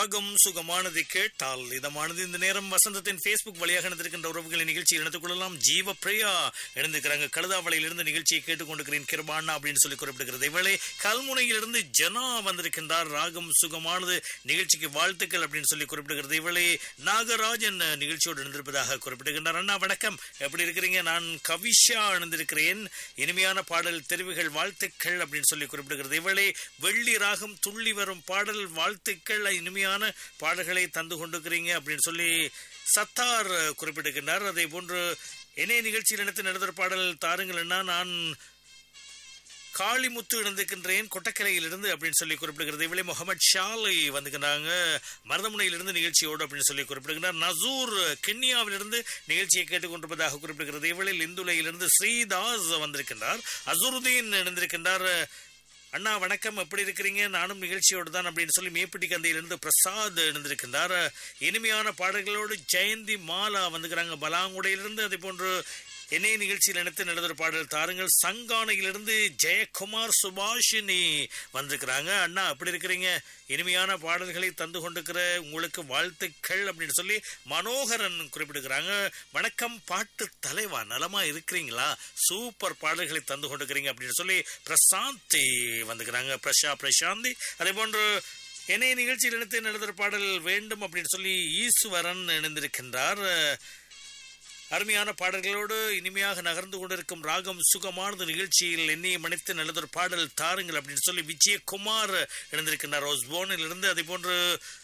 ராகம் சுகமானது கேட்டால் இதமானது இந்த நேரம் வசந்தத்தின் Facebook வழியாக நடந்திருக்கின்ற உறவுகளை நிகழ்ச்சியில் இணைத்துக் கொள்ளலாம் ஜீவ பிரியா இணைந்திருக்கிறாங்க கழுதாவளையிலிருந்து நிகழ்ச்சியை கேட்டுக்கொண்டிருக்கிறேன் கிருபாண்ணா அப்படின்னு சொல்லி குறிப்பிடுகிறது இவளே கல்முனையிலிருந்து ஜனா வந்திருக்கின்றார் ராகம் சுகமானது நிகழ்ச்சிக்கு வாழ்த்துக்கள் அப்படின்னு சொல்லி குறிப்பிடுகிறது இவளே நாகராஜன் நிகழ்ச்சியோடு இணைந்திருப்பதாக குறிப்பிடுகின்றார் அண்ணா வணக்கம் எப்படி இருக்கிறீங்க நான் கவிஷா இணைந்திருக்கிறேன் இனிமையான பாடல் தெரிவுகள் வாழ்த்துக்கள் அப்படின்னு சொல்லி குறிப்பிடுகிறது இவளே வெள்ளி ராகம் துள்ளி வரும் பாடல் வாழ்த்துக்கள் இனிமையான பாடல்களை தந்து கொண்டிருக்கிறீங்க அப்படின்னு சொல்லி சத்தார் குறிப்பிட்டிருக்கின்றார் அதே போன்று இணைய நிகழ்ச்சியில் நடத்தி நடந்த பாடல் தாருங்கள்னா நான் காளிமுத்து இணைந்திருக்கின்றேன் கொட்டக்கரையிலிருந்து அப்படின்னு சொல்லி குறிப்பிடுகிறது இவளே முகமது ஷாலை வந்துக்கிறாங்க மருதமுனையிலிருந்து நிகழ்ச்சியோடு அப்படின்னு சொல்லி குறிப்பிடுகிறார் நசூர் கென்னியாவிலிருந்து நிகழ்ச்சியை கேட்டுக்கொண்டிருப்பதாக குறிப்பிடுகிறது இவளில் இந்துலையிலிருந்து ஸ்ரீதாஸ் வந்திருக்கின்றார் அசுருதீன் இணைந்திருக்கின்றார் அண்ணா வணக்கம் எப்படி இருக்கிறீங்க நானும் நிகழ்ச்சியோடு தான் அப்படின்னு சொல்லி மேப்பிட்டி கந்தையிலிருந்து பிரசாத் இணைந்திருக்கின்றார் இனிமையான பாடல்களோடு ஜெயந்தி மாலா வந்துக்கிறாங்க பலாங்குடையிலிருந்து அதே போன்று என்னைய நிகழ்ச்சியில் நினைத்து நடந்த பாடல் தாருங்கள் சங்கானையிலிருந்து ஜெயக்குமார் சுபாஷினி வந்திருக்கிறாங்க அண்ணா அப்படி இருக்கிறீங்க இனிமையான பாடல்களை தந்து கொண்டிருக்கிற உங்களுக்கு வாழ்த்துக்கள் அப்படின்னு சொல்லி மனோகரன் குறிப்பிடுகிறாங்க வணக்கம் பாட்டு தலைவா நலமா இருக்கிறீங்களா சூப்பர் பாடல்களை தந்து கொண்டிருக்கிறீங்க அப்படின்னு சொல்லி பிரசாந்தி வந்துக்கிறாங்க பிரஷா பிரசாந்தி அதே போன்று என்னைய நிகழ்ச்சியில் நினைத்து நடந்த பாடல் வேண்டும் அப்படின்னு சொல்லி ஈஸ்வரன் இணைந்திருக்கின்றார் அருமையான பாடல்களோடு இனிமையாக நகர்ந்து கொண்டிருக்கும் ராகம் சுகமானது நிகழ்ச்சியில் என்னையை மனித்து நல்லதொரு பாடல் தாருங்கள் அப்படின்னு சொல்லி விஜயகுமார் இணைந்திருக்கின்றார் ரோஸ்போனில் இருந்து அதே போன்று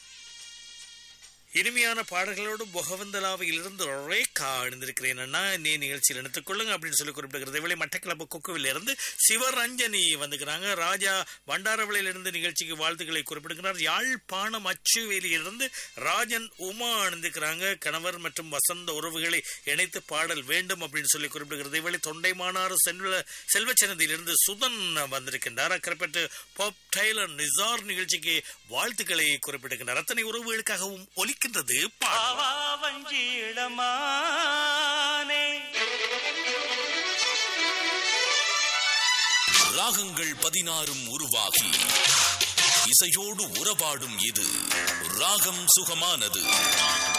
இனிமையான பாடல்களோடு புகவந்தலாவையிலிருந்து ரேகா இணைந்திருக்கிறேன் அண்ணா நீ நிகழ்ச்சியில் எடுத்துக் கொள்ளுங்க அப்படின்னு சொல்லி குறிப்பிடுகிறது இவளை மட்டக்கிளப்பு கொக்குவில் இருந்து சிவரஞ்சனி வந்துக்கிறாங்க ராஜா வண்டாரவளையிலிருந்து நிகழ்ச்சிக்கு வாழ்த்துக்களை குறிப்பிடுகிறார் யாழ்ப்பாணம் அச்சுவேலியிலிருந்து ராஜன் உமா இணைந்திருக்கிறாங்க கணவர் மற்றும் வசந்த உறவுகளை இணைத்து பாடல் வேண்டும் அப்படின்னு சொல்லி குறிப்பிடுகிறது இவளை தொண்டைமானாறு செல்வ செல்வச்சனதியிலிருந்து சுதன் வந்திருக்கின்றார் அக்கறைப்பட்டு பாப் டைலர் நிசார் நிகழ்ச்சிக்கு வாழ்த்துக்களை குறிப்பிடுகின்றார் அத்தனை உறவுகளுக்காகவும் ஒலிக்கின்றது பாவஞ்சிடமானே ராகங்கள் பதினாறும் உருவாகி இசையோடு உறவாடும் இது ராகம் சுகமானது